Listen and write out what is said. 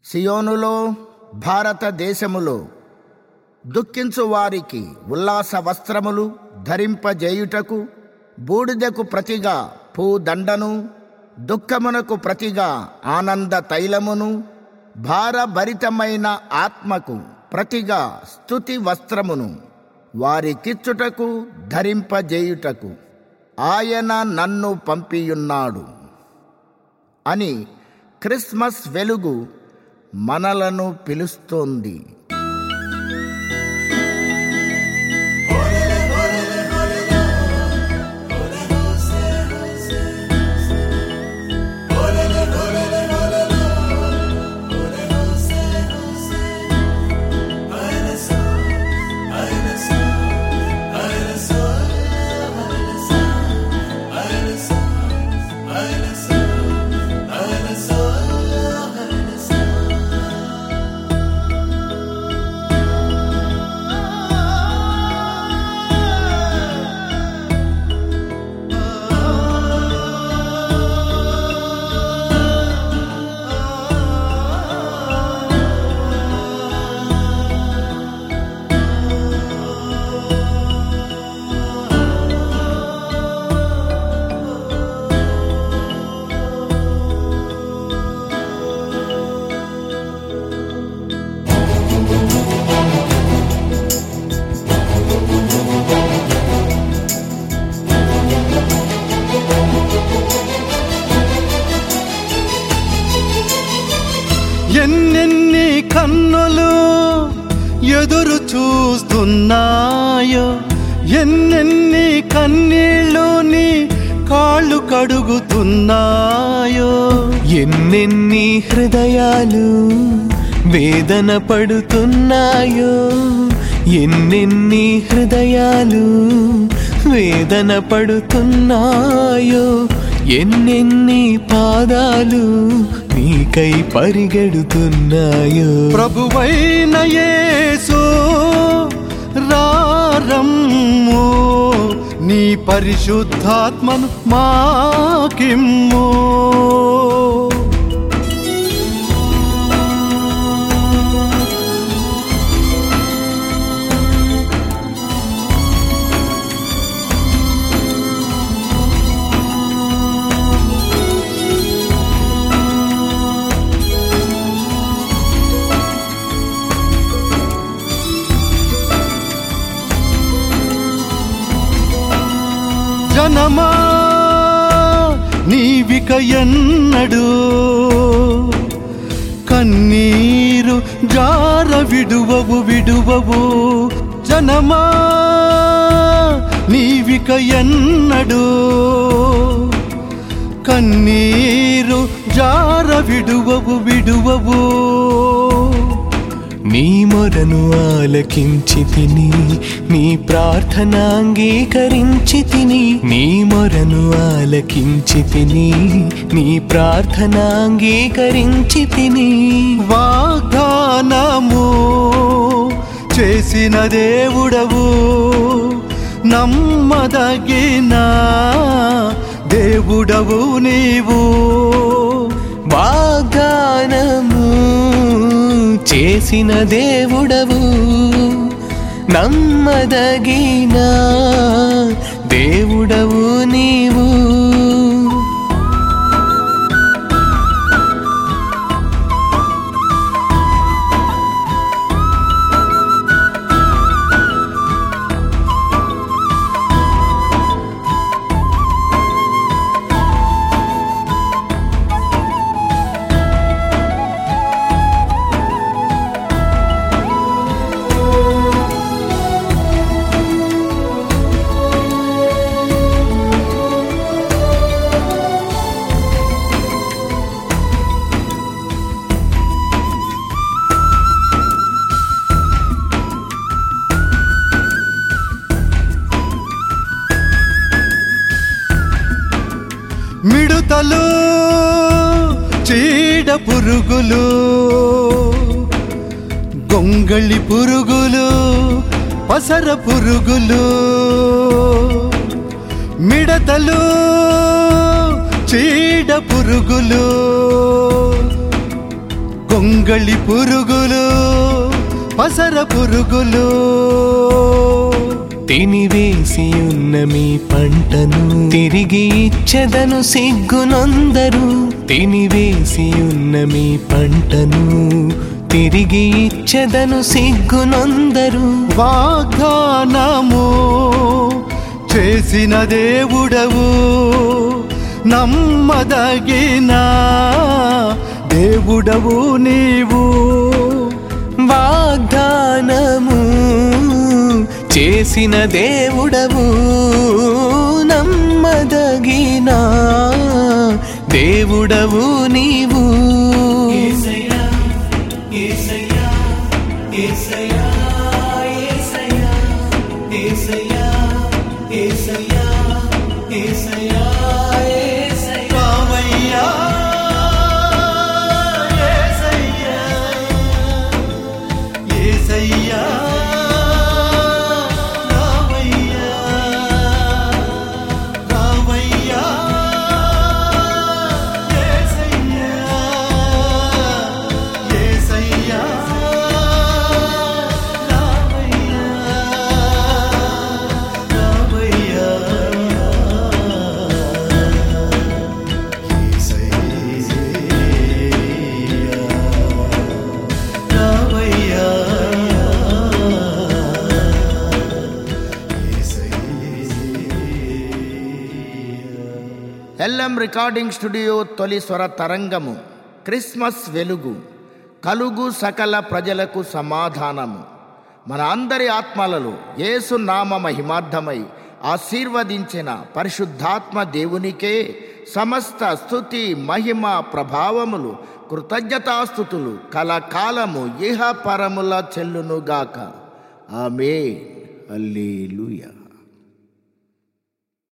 సియోనులో భారతదేశములో దుఃఖించు వారికి ఉల్లాస వస్త్రములు ధరింపజేయుటకు బూడిదకు ప్రతిగా పూదండను దుఃఖమునకు ప్రతిగా ఆనంద తైలమును భారభరితమైన ఆత్మకు ప్రతిగా స్తుతి వస్త్రమును వారికిచ్చుటకు ధరింపజేయుటకు ఆయన నన్ను పంపియున్నాడు అని క్రిస్మస్ వెలుగు మనలను పిలుస్తోంది ఎన్నెన్ని కన్నులు ఎదురు చూస్తున్నాయో ఎన్నెన్ని కన్నీళ్ళు నీ కాళ్ళు కడుగుతున్నాయో ఎన్నెన్ని హృదయాలు వేదన పడుతున్నాయో ఎన్నెన్ని హృదయాలు వేదన పడుతున్నాయో ఎన్నెన్ని పాదాలు నీకై పరిగెడుతున్నాయో ప్రభువైన యేసు రారమ్ము నీ పరిశుద్ధాత్మను మాకిమ్ము జనమా నీవిక ఎన్నడు కన్నీరు జార విడువవు విడువవు జనమా నీవిక ఎన్నడు కన్నీరు జార విడువవు విడువవు నీ మొరను ఆలకించి తిని నీ ప్రార్థన అంగీకరించి తిని నీ మొరను ఆలకించి తిని నీ ప్రార్థన అంగీకరించి తిని వాగ్దానము చేసిన దేవుడవు నమ్మదగిన దేవుడవు నీవు వాగ్దానము చేసిన దేవుడవు నమ్మదగిన దేవుడవు నీవు మిడుతలు చీడ పురుగులు గొంగళి పురుగులు పసర పురుగులు మిడతలు చీడ పురుగులు గొంగళి పురుగులు పసర పురుగులు తినివేసి ఉన్న మీ పంటను తిరిగి ఇచ్చదను సిగ్గునొందరు తినివేసి ఉన్న మీ పంటను తిరిగి ఇచ్చదను సిగ్గునొందరు వాగ్దానము చేసిన దేవుడవు నమ్మదగిన దేవుడవు నీవు వాగ్దానము చేసిన దేవుడవు నమ్మదగిన దేవుడవు నీవు రామయ్యా యేసయ్యా యేసయ్యా రామయ్యా రామయ్యా యేసయ్యా యేసయ్యా రామయ్యా రామయ్యా ఎల్ఎం రికార్డింగ్ స్టూడియో తొలి స్వర తరంగము క్రిస్మస్ వెలుగు కలుగు సకల ప్రజలకు సమాధానము మన అందరి ఆత్మలలో యేసు నామ మహిమార్థమై ఆశీర్వదించిన పరిశుద్ధాత్మ దేవునికే సమస్త స్తుతి మహిమ ప్రభావములు కృతజ్ఞతాస్థుతులు కలకాలము ఇహ పరముల చెల్లునుగాక ఆమె అల్లేలుయా